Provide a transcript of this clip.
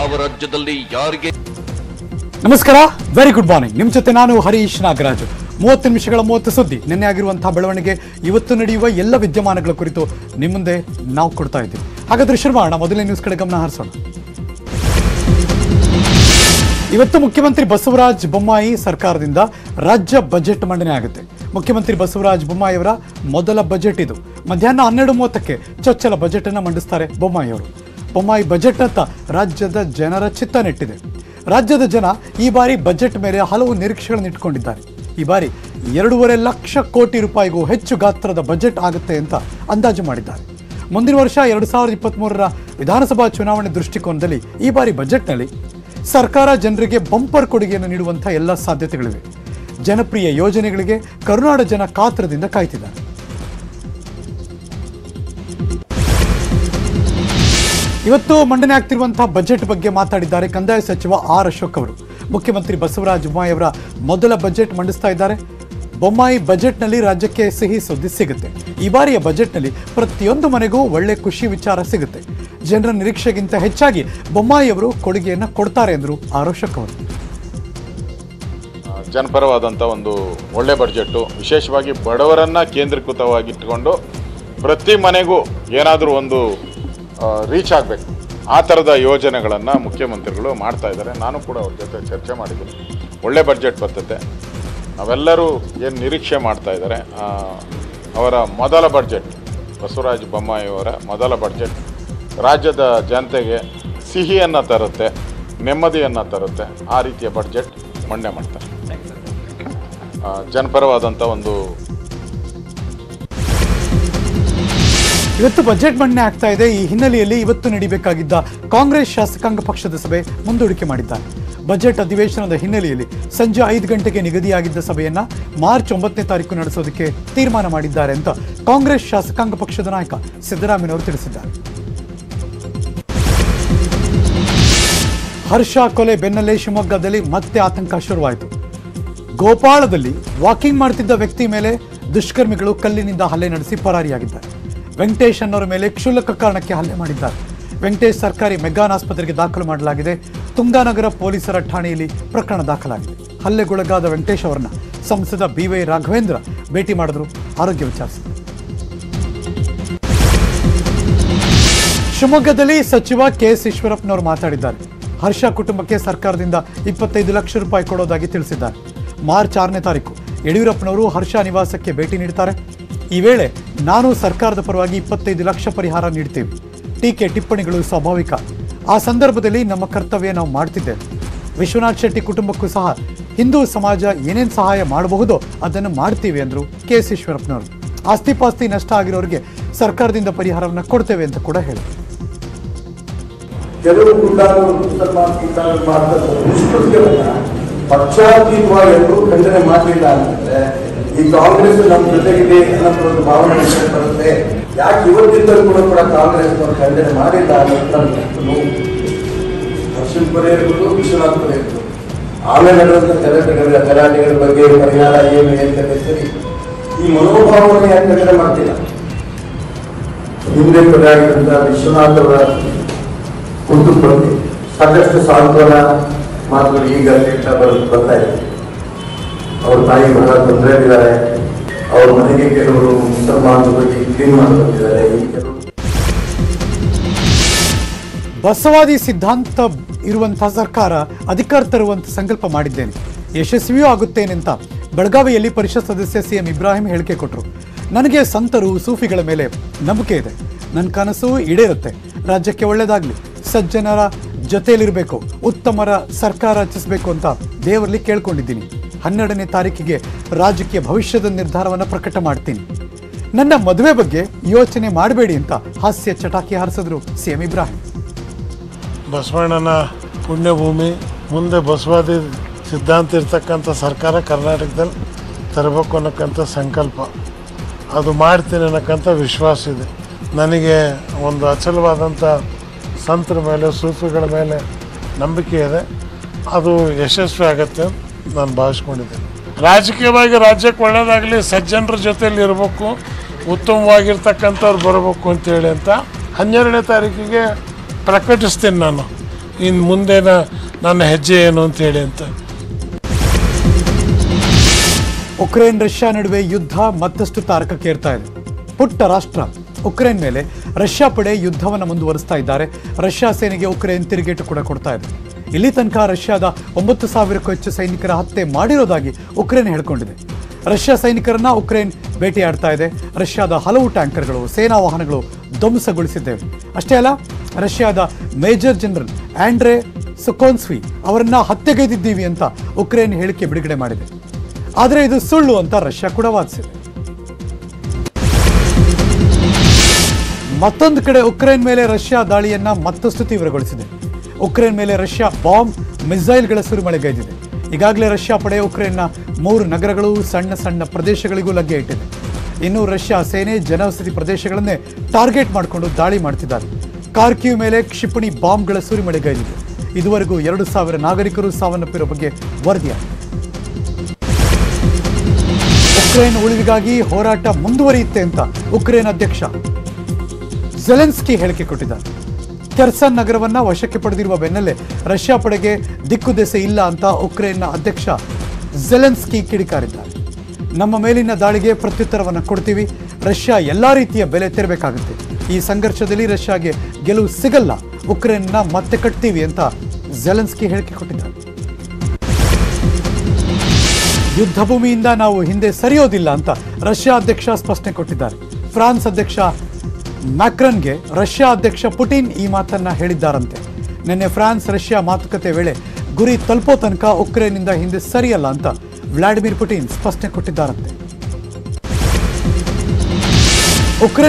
ಯಾವ ರಾಜ್ಯದಲ್ಲಿ ಯಾರಿಗೆ ನಮಸ್ಕಾರ ವೆರಿ ಗುಡ್ ಮಾರ್ನಿಂಗ್ ನಿಮ್ಮ ಜೊತೆ ನಾನು ಹರೀಶ್ ನಾಗರಾಜು ಮೂವತ್ತು ನಿಮಿಷಗಳ ಮೂವತ್ತು ಸುದ್ದಿ ನಿನ್ನೆ ಆಗಿರುವಂತಹ ಬೆಳವಣಿಗೆ ಇವತ್ತು ನಡೆಯುವ ಎಲ್ಲ ವಿದ್ಯಮಾನಗಳ ಕುರಿತು ನಿಮ್ಮ ಮುಂದೆ ನಾವು ಕೊಡ್ತಾ ಇದ್ದೀವಿ ಹಾಗಾದ್ರೆ ಶುರು ಮಾಡೋಣ ಮೊದಲನೇ ನ್ಯೂಸ್ ಕಡೆ ಗಮನ ಹರಿಸೋಣ ಇವತ್ತು ಮುಖ್ಯಮಂತ್ರಿ ಬಸವರಾಜ ಬೊಮ್ಮಾಯಿ ಸರ್ಕಾರದಿಂದ ರಾಜ್ಯ ಬಜೆಟ್ ಮಂಡನೆ ಆಗುತ್ತೆ ಮುಖ್ಯಮಂತ್ರಿ ಬಸವರಾಜ ಬೊಮ್ಮಾಯಿ ಅವರ ಮೊದಲ ಬಜೆಟ್ ಇದು ಮಧ್ಯಾಹ್ನ ಹನ್ನೆರಡು ಮೂವತ್ತಕ್ಕೆ ಚೊಚ್ಚಲ ಬಜೆಟ್ ಅನ್ನು ಮಂಡಿಸ್ತಾರೆ ಬೊಮ್ಮಾಯಿ ಅವರು ಬೊಮ್ಮಾಯಿ ಬಜೆಟ್ ಅಂತ ರಾಜ್ಯದ ಜನರ ಚಿತ್ತ ನೆಟ್ಟಿದೆ ರಾಜ್ಯದ ಜನ ಈ ಬಾರಿ ಬಜೆಟ್ ಮೇಲೆ ಹಲವು ನಿರೀಕ್ಷೆಗಳನ್ನು ಇಟ್ಕೊಂಡಿದ್ದಾರೆ ಈ ಬಾರಿ ಎರಡೂವರೆ ಲಕ್ಷ ಕೋಟಿ ರೂಪಾಯಿಗೂ ಹೆಚ್ಚು ಗಾತ್ರದ ಬಜೆಟ್ ಆಗುತ್ತೆ ಅಂತ ಅಂದಾಜು ಮಾಡಿದ್ದಾರೆ ಮುಂದಿನ ವರ್ಷ ಎರಡು ಸಾವಿರದ ಇಪ್ಪತ್ತ್ಮೂರರ ವಿಧಾನಸಭಾ ಚುನಾವಣೆ ದೃಷ್ಟಿಕೋನದಲ್ಲಿ ಈ ಬಾರಿ ಬಜೆಟ್ನಲ್ಲಿ ಸರ್ಕಾರ ಜನರಿಗೆ ಬಂಪರ್ ಕೊಡುಗೆಯನ್ನು ನೀಡುವಂಥ ಎಲ್ಲ ಸಾಧ್ಯತೆಗಳಿವೆ ಜನಪ್ರಿಯ ಯೋಜನೆಗಳಿಗೆ ಕರುನಾಡ ಜನ ಕಾತ್ರದಿಂದ ಕಾಯ್ತಿದ್ದಾರೆ ಇವತ್ತು ಮಂಡನೆ ಆಗ್ತಿರುವಂತಹ ಬಜೆಟ್ ಬಗ್ಗೆ ಮಾತಾಡಿದ್ದಾರೆ ಕಂದಾಯ ಸಚಿವ ಆರ್ ಅಶೋಕ್ ಅವರು ಮುಖ್ಯಮಂತ್ರಿ ಬಸವರಾಜ ಬೊಮ್ಮಾಯಿ ಅವರ ಮೊದಲ ಬಜೆಟ್ ಮಂಡಿಸ್ತಾ ಇದ್ದಾರೆ ಬೊಮ್ಮಾಯಿ ಬಜೆಟ್ನಲ್ಲಿ ರಾಜ್ಯಕ್ಕೆ ಸಿಹಿ ಸುದ್ದಿ ಸಿಗುತ್ತೆ ಈ ಬಾರಿಯ ಬಜೆಟ್ನಲ್ಲಿ ಪ್ರತಿಯೊಂದು ಮನೆಗೂ ಒಳ್ಳೆ ಖುಷಿ ವಿಚಾರ ಸಿಗುತ್ತೆ ಜನರ ನಿರೀಕ್ಷೆಗಿಂತ ಹೆಚ್ಚಾಗಿ ಬೊಮ್ಮಾಯಿ ಅವರು ಕೊಡುಗೆಯನ್ನು ಕೊಡ್ತಾರೆ ಎಂದರು ಆರ್ ಅಶೋಕ್ ಅವರು ಜನಪರವಾದಂಥ ಒಂದು ಒಳ್ಳೆ ಬಡ್ಜೆಟ್ಟು ವಿಶೇಷವಾಗಿ ಬಡವರನ್ನು ಕೇಂದ್ರೀಕೃತವಾಗಿಟ್ಟುಕೊಂಡು ಪ್ರತಿ ಮನೆಗೂ ಏನಾದರೂ ಒಂದು ರೀಚ್ ಆಗಬೇಕು ಆ ಥರದ ಯೋಜನೆಗಳನ್ನು ಮುಖ್ಯಮಂತ್ರಿಗಳು ಮಾಡ್ತಾ ಇದ್ದಾರೆ ನಾನು ಕೂಡ ಅವ್ರ ಜೊತೆ ಚರ್ಚೆ ಮಾಡಿದ್ದೀನಿ ಒಳ್ಳೆ ಬಡ್ಜೆಟ್ ಬರ್ತತೆ ನಾವೆಲ್ಲರೂ ಏನು ನಿರೀಕ್ಷೆ ಮಾಡ್ತಾ ಇದ್ದಾರೆ ಆ, ಅವರ ಮೊದಲ ಬಡ್ಜೆಟ್ ಬಸವರಾಜ ಬೊಮ್ಮಾಯಿ ಅವರ ಮೊದಲ ಬಡ್ಜೆಟ್ ರಾಜ್ಯದ ಜನತೆಗೆ ಸಿಹಿಯನ್ನು ತರುತ್ತೆ ನೆಮ್ಮದಿಯನ್ನು ತರುತ್ತೆ ಆ ರೀತಿಯ ಬಡ್ಜೆಟ್ ಮಂಡನೆ ಮಾಡ್ತಾರೆ ಆ, ಜನಪರವಾದಂಥ ಒಂದು ಇವತ್ತು ಬಜೆಟ್ ಮಂಡನೆ ಆಗ್ತಾ ಇದೆ ಈ ಹಿನ್ನೆಲೆಯಲ್ಲಿ ಇವತ್ತು ನಡೀಬೇಕಾಗಿದ್ದ ಕಾಂಗ್ರೆಸ್ ಶಾಸಕಾಂಗ ಪಕ್ಷದ ಸಭೆ ಮುಂದೂಡಿಕೆ ಮಾಡಿದ್ದಾರೆ ಬಜೆಟ್ ಅಧಿವೇಶನದ ಹಿನ್ನೆಲೆಯಲ್ಲಿ ಸಂಜೆ ಐದು ಗಂಟೆಗೆ ನಿಗದಿಯಾಗಿದ್ದ ಸಭೆಯನ್ನ ಮಾರ್ಚ್ ಒಂಬತ್ತನೇ ತಾರೀಕು ನಡೆಸೋದಕ್ಕೆ ತೀರ್ಮಾನ ಮಾಡಿದ್ದಾರೆ ಅಂತ ಕಾಂಗ್ರೆಸ್ ಶಾಸಕಾಂಗ ಪಕ್ಷದ ನಾಯಕ ಸಿದ್ದರಾಮಯ್ಯನವರು ತಿಳಿಸಿದ್ದಾರೆ ಹರ್ಷ ಕೊಲೆ ಬೆನ್ನಲ್ಲೇ ಶಿವಮೊಗ್ಗದಲ್ಲಿ ಮತ್ತೆ ಆತಂಕ ಶುರುವಾಯಿತು ಗೋಪಾಳದಲ್ಲಿ ವಾಕಿಂಗ್ ಮಾಡ್ತಿದ್ದ ವ್ಯಕ್ತಿ ಮೇಲೆ ದುಷ್ಕರ್ಮಿಗಳು ಕಲ್ಲಿನಿಂದ ಹಲ್ಲೆ ನಡೆಸಿ ಪರಾರಿಯಾಗಿದ್ದಾರೆ ವೆಂಕಟೇಶ್ ಅನ್ನೋರ ಮೇಲೆ ಕ್ಷುಲ್ಲಕ ಕಾರಣಕ್ಕೆ ಹಲ್ಲೆ ಮಾಡಿದ್ದಾರೆ ವೆಂಕಟೇಶ್ ಸರ್ಕಾರಿ ಮೆಗ್ಗಾನ್ ಆಸ್ಪತ್ರೆಗೆ ದಾಖಲು ಮಾಡಲಾಗಿದೆ ತುಂಗಾನಗರ ಪೊಲೀಸರ ಠಾಣೆಯಲ್ಲಿ ಪ್ರಕರಣ ದಾಖಲಾಗಿದೆ ಹಲ್ಲೆಗೊಳಗಾದ ವೆಂಕಟೇಶ್ ಅವರನ್ನ ಸಂಸದ ಬಿ ವೈ ರಾಘವೇಂದ್ರ ಭೇಟಿ ಮಾಡಿದ್ರು ಆರೋಗ್ಯ ವಿಚಾರಿಸಿದರು ಶಿವಮೊಗ್ಗದಲ್ಲಿ ಸಚಿವ ಕೆ ಎಸ್ ಈಶ್ವರಪ್ಪನವರು ಮಾತಾಡಿದ್ದಾರೆ ಹರ್ಷ ಕುಟುಂಬಕ್ಕೆ ಸರ್ಕಾರದಿಂದ ಇಪ್ಪತ್ತೈದು ಲಕ್ಷ ರೂಪಾಯಿ ಕೊಡೋದಾಗಿ ತಿಳಿಸಿದ್ದಾರೆ ಮಾರ್ಚ್ ಆರನೇ ತಾರೀಕು ಯಡಿಯೂರಪ್ಪನವರು ಹರ್ಷ ನಿವಾಸಕ್ಕೆ ಭೇಟಿ ನೀಡ್ತಾರೆ ಈ ವೇಳೆ ನಾನು ಸರ್ಕಾರದ ಪರವಾಗಿ ಇಪ್ಪತ್ತೈದು ಲಕ್ಷ ಪರಿಹಾರ ನೀಡ್ತೀವಿ ಟೀಕೆ ಟಿಪ್ಪಣಿಗಳು ಸ್ವಾಭಾವಿಕ ಆ ಸಂದರ್ಭದಲ್ಲಿ ನಮ್ಮ ಕರ್ತವ್ಯ ನಾವು ಮಾಡ್ತಿದ್ದೇವೆ ವಿಶ್ವನಾಥ್ ಶೆಟ್ಟಿ ಕುಟುಂಬಕ್ಕೂ ಸಹ ಹಿಂದೂ ಸಮಾಜ ಏನೇನು ಸಹಾಯ ಮಾಡಬಹುದೋ ಅದನ್ನು ಮಾಡ್ತೀವಿ ಅಂದರು ಕೆ ಎಸ್ ಈಶ್ವರಪ್ಪನವರು ಆಸ್ತಿ ಪಾಸ್ತಿ ನಷ್ಟ ಆಗಿರೋರಿಗೆ ಸರ್ಕಾರದಿಂದ ಪರಿಹಾರವನ್ನು ಕೊಡ್ತೇವೆ ಅಂತ ಕೂಡ ಹೇಳಿದರು ಕೆಲವು ಗುಂಡಾಗಳು ಮುಸಲ್ಮಾನ್ ಗುಂಡಾಗಳು ಮಾಡ್ತಾರೆ ದುಷ್ಕೃತ್ಯವನ್ನ ಪಕ್ಷಾತೀತವಾಗಿ ಎಲ್ಲರೂ ಖಂಡನೆ ಮಾಡಲಿಲ್ಲ ಅಂತಂದ್ರೆ ಈ ಕಾಂಗ್ರೆಸ್ ನಮ್ಮ ಜೊತೆಗಿದೆ ಅನ್ನೋ ಒಂದು ಭಾವನೆ ವಿಷಯ ಬರುತ್ತೆ ಯಾಕೆ ಇವತ್ತಿಂದಲೂ ಕೂಡ ಕೂಡ ಕಾಂಗ್ರೆಸ್ ಖಂಡನೆ ಮಾಡಿಲ್ಲ ಅನ್ನೋದು ನನ್ಗೆ ಎಷ್ಟು ನೋವು ದರ್ಶನ್ ಪುರ ಇರ್ಬೋದು ವಿಶ್ವನಾಥ್ ಪುರ ಇರ್ಬೋದು ಆಮೇಲೆ ನಡೆದಂತ ಗಲಾಟೆಗಳ ಗಲಾಟೆಗಳ ಬಗ್ಗೆ ಪರಿಹಾರ ಏನು ಅಂತ ಸರಿ ಈ ಮನೋಭಾವನೆ ಯಾಕೆ ಖಂಡನೆ ಮಾಡ್ತಿಲ್ಲ ಹಿಂದೆ ಕೊನೆಯಾಗಿದ್ದಂತ ವಿಶ್ವನಾಥ್ ಅವರ ಕುಟುಂಬಕ್ಕೆ ಸಾಕಷ್ಟು ಸಾಂತ್ವನ ಮಾತುಗಳು ಈಗ ಕೇಳ್ತಾ ಬರ್ ಬರ್ತಾ ಇದೆ ಅವ್ರ ತಾಯಿ ಬಹಳ ತೊಂದರೆಯಲ್ಲಿದ್ದಾರೆ ಅವ್ರ ಮನೆಗೆ ಕೆಲವರು ಮುಸಲ್ಮಾನರು ಹೋಗಿ ಕ್ಲೀನ್ ಮಾಡಿ ಬಂದಿದ್ದಾರೆ ಈ ಕೆಲವರು ಬಸವಾದಿ ಸಿದ್ಧಾಂತ ಇರುವಂತಹ ಸರ್ಕಾರ ಅಧಿಕಾರ ತರುವಂತ ಸಂಕಲ್ಪ ಮಾಡಿದ್ದೇನೆ ಯಶಸ್ವಿಯೂ ಆಗುತ್ತೇನೆ ಅಂತ ಬೆಳಗಾವಿಯಲ್ಲಿ ಪರಿಷತ್ ಸದಸ್ಯ ಸಿಎಂ ಇಬ್ರಾಹಿಂ ಹೇಳಿಕೆ ಕೊಟ್ಟರು ನನಗೆ ಸಂತರು ಸೂಫಿಗಳ ಮೇಲೆ ನಂಬಿಕೆ ಇದೆ ನನ್ನ ಕನಸು ಈಡೇರುತ್ತೆ ರಾಜ್ಯಕ್ಕೆ ಒಳ್ಳೇದಾಗ್ಲಿ ಸಜ್ಜನರ ಜೊತೆಯಲ್ಲಿರಬೇಕು ಉತ್ತಮರ ಸರ್ಕಾರ ರಚಿಸಬೇಕು ಅಂತ ದೇವರಲ್ಲಿ ಕೇಳ್ಕೊಂಡಿದ್ದೀನಿ ಹನ್ನೆರಡನೇ ತಾರೀಕಿಗೆ ರಾಜಕೀಯ ಭವಿಷ್ಯದ ನಿರ್ಧಾರವನ್ನು ಪ್ರಕಟ ಮಾಡ್ತೀನಿ ನನ್ನ ಮದುವೆ ಬಗ್ಗೆ ಯೋಚನೆ ಮಾಡಬೇಡಿ ಅಂತ ಹಾಸ್ಯ ಚಟಾಕಿ ಹಾರಿಸಿದ್ರು ಸಿಎಂ ಇಬ್ರಾಹಿಂ ಬಸವಣ್ಣನ ಪುಣ್ಯಭೂಮಿ ಮುಂದೆ ಬಸವಾದಿ ಸಿದ್ಧಾಂತ ಇರ್ತಕ್ಕಂಥ ಸರ್ಕಾರ ಕರ್ನಾಟಕದಲ್ಲಿ ತರಬೇಕು ಅನ್ನೋಕ್ಕಂಥ ಸಂಕಲ್ಪ ಅದು ಮಾಡ್ತೀನಿ ಅನ್ನೋಕ್ಕಂಥ ವಿಶ್ವಾಸ ಇದೆ ನನಗೆ ಒಂದು ಅಚಲವಾದಂಥ ಸಂತರ ಮೇಲೆ ಸೂಫಿಗಳ ಮೇಲೆ ನಂಬಿಕೆ ಇದೆ ಅದು ಯಶಸ್ವಿ ಆಗುತ್ತೆ ಅಂತ ನಾನು ಭಾವಿಸ್ಕೊಂಡಿದ್ದೇನೆ ರಾಜಕೀಯವಾಗಿ ರಾಜ್ಯಕ್ಕೆ ಒಳ್ಳೇದಾಗಲಿ ಸಜ್ಜನರ ಜೊತೆಯಲ್ಲಿ ಇರಬೇಕು ಉತ್ತಮವಾಗಿರ್ತಕ್ಕಂಥವ್ರು ಬರಬೇಕು ಅಂತೇಳಿ ಅಂತ ಹನ್ನೆರಡನೇ ತಾರೀಕಿಗೆ ಪ್ರಕಟಿಸ್ತೀನಿ ನಾನು ಇನ್ನು ಮುಂದೆ ನ- ನನ್ನ ಹೆಜ್ಜೆ ಏನು ಅಂತ ಹೇಳಿ ಅಂತ ಉಕ್ರೇನ್ ರಷ್ಯಾ ನಡುವೆ ಯುದ್ಧ ಮತ್ತಷ್ಟು ತಾರಕಕ್ಕೇರ್ತಾ ಇದೆ ಪುಟ್ಟ ರಾಷ್ಟ್ರ ಉಕ್ರೇನ್ ಮೇಲೆ ರಷ್ಯಾ ಪಡೆ ಯುದ್ಧವನ್ನು ಮುಂದುವರಿಸ್ತಾ ಇದ್ದಾರೆ ರಷ್ಯಾ ಸೇನೆಗೆ ಉಕ್ರೇನ್ ತಿರುಗೇಟು ಕೂಡ ಕೊಡ್ತಾ ಇದೆ ಇಲ್ಲಿ ತನಕ ರಷ್ಯಾದ ಒಂಬತ್ತು ಸಾವಿರಕ್ಕೂ ಹೆಚ್ಚು ಸೈನಿಕರ ಹತ್ಯೆ ಮಾಡಿರೋದಾಗಿ ಉಕ್ರೇನ್ ಹೇಳ್ಕೊಂಡಿದೆ ರಷ್ಯಾ ಸೈನಿಕರನ್ನ ಉಕ್ರೇನ್ ಭೇಟಿಯಾಡ್ತಾ ಇದೆ ರಷ್ಯಾದ ಹಲವು ಟ್ಯಾಂಕರ್ಗಳು ಸೇನಾ ವಾಹನಗಳು ಧ್ವಂಸಗೊಳಿಸಿದ್ದೇವೆ ಅಷ್ಟೇ ಅಲ್ಲ ರಷ್ಯಾದ ಮೇಜರ್ ಜನರಲ್ ಆಂಡ್ರೆ ಸುಕೋನ್ಸ್ವಿ ಅವರನ್ನ ಹತ್ಯೆಗೈದಿದ್ದೀವಿ ಅಂತ ಉಕ್ರೇನ್ ಹೇಳಿಕೆ ಬಿಡುಗಡೆ ಮಾಡಿದೆ ಆದರೆ ಇದು ಸುಳ್ಳು ಅಂತ ರಷ್ಯಾ ಕೂಡ ವಾದಿಸಿದೆ ಮತ್ತೊಂದು ಕಡೆ ಉಕ್ರೇನ್ ಮೇಲೆ ರಷ್ಯಾ ದಾಳಿಯನ್ನ ಮತ್ತಷ್ಟು ತೀವ್ರಗೊಳಿಸಿದೆ ಉಕ್ರೇನ್ ಮೇಲೆ ರಷ್ಯಾ ಬಾಂಬ್ ಮಿಸೈಲ್ಗಳ ಸುರಿಮಳೆಗೈದಿದೆ ಈಗಾಗಲೇ ರಷ್ಯಾ ಪಡೆ ಉಕ್ರೇನ್ನ ಮೂರು ನಗರಗಳು ಸಣ್ಣ ಸಣ್ಣ ಪ್ರದೇಶಗಳಿಗೂ ಲಗ್ಗೆ ಇಟ್ಟಿದೆ ಇನ್ನು ರಷ್ಯಾ ಸೇನೆ ಜನವಸತಿ ಪ್ರದೇಶಗಳನ್ನೇ ಟಾರ್ಗೆಟ್ ಮಾಡಿಕೊಂಡು ದಾಳಿ ಮಾಡ್ತಿದ್ದಾರೆ ಕಾರ್ಕಿವ್ ಮೇಲೆ ಕ್ಷಿಪಣಿ ಬಾಂಬ್ಗಳ ಸುರಿಮಳೆಗೈದಿದೆ ಇದುವರೆಗೂ ಎರಡು ಸಾವಿರ ನಾಗರಿಕರು ಸಾವನ್ನಪ್ಪಿರೋ ಬಗ್ಗೆ ವರದಿಯಾಗಿದೆ ಉಕ್ರೇನ್ ಉಳಿವಿಗಾಗಿ ಹೋರಾಟ ಮುಂದುವರಿಯುತ್ತೆ ಅಂತ ಉಕ್ರೇನ್ ಅಧ್ಯಕ್ಷ ಜೆಲೆನ್ಸ್ಕಿ ಹೇಳಿಕೆ ಕೊಟ್ಟಿದ್ದಾರೆ ಕೆರ್ಸನ್ ನಗರವನ್ನ ವಶಕ್ಕೆ ಪಡೆದಿರುವ ಬೆನ್ನಲ್ಲೇ ರಷ್ಯಾ ಪಡೆಗೆ ದಿಕ್ಕುದೆಸೆ ಇಲ್ಲ ಅಂತ ಉಕ್ರೇನ್ನ ಅಧ್ಯಕ್ಷ ಜೆಲೆನ್ಸ್ಕಿ ಕಿಡಿಕಾರಿದ್ದಾರೆ ನಮ್ಮ ಮೇಲಿನ ದಾಳಿಗೆ ಪ್ರತ್ಯುತ್ತರವನ್ನು ಕೊಡ್ತೀವಿ ರಷ್ಯಾ ಎಲ್ಲಾ ರೀತಿಯ ಬೆಲೆ ತೆರಬೇಕಾಗುತ್ತೆ ಈ ಸಂಘರ್ಷದಲ್ಲಿ ರಷ್ಯಾಗೆ ಗೆಲುವು ಸಿಗಲ್ಲ ಉಕ್ರೇನ್ನ ಮತ್ತೆ ಕಟ್ತೀವಿ ಅಂತ ಜೆಲೆನ್ಸ್ಕಿ ಹೇಳಿಕೆ ಕೊಟ್ಟಿದ್ದಾರೆ ಯುದ್ಧ ಭೂಮಿಯಿಂದ ನಾವು ಹಿಂದೆ ಸರಿಯೋದಿಲ್ಲ ಅಂತ ರಷ್ಯಾ ಅಧ್ಯಕ್ಷ ಸ್ಪಷ್ಟನೆ ಕೊಟ್ಟಿದ್ದಾರೆ ಫ್ರಾನ್ಸ್ ಅಧ್ಯಕ್ಷ ಮ್ಯಾಕ್ರನ್ಗೆ ರಷ್ಯಾ ಅಧ್ಯಕ್ಷ ಪುಟಿನ್ ಈ ಮಾತನ್ನ ಹೇಳಿದ್ದಾರಂತೆ ನಿನ್ನೆ ಫ್ರಾನ್ಸ್ ರಷ್ಯಾ ಮಾತುಕತೆ ವೇಳೆ ಗುರಿ ತಲುಪೋ ತನಕ ಉಕ್ರೇನ್ನಿಂದ ಹಿಂದೆ ಸರಿಯಲ್ಲ ಅಂತ ವ್ಲಾಡಿಮಿರ್ ಪುಟಿನ್ ಸ್ಪಷ್ಟನೆ ಕೊಟ್ಟಿದ್ದಾರಂತೆ ಉಕ್ರೇನ್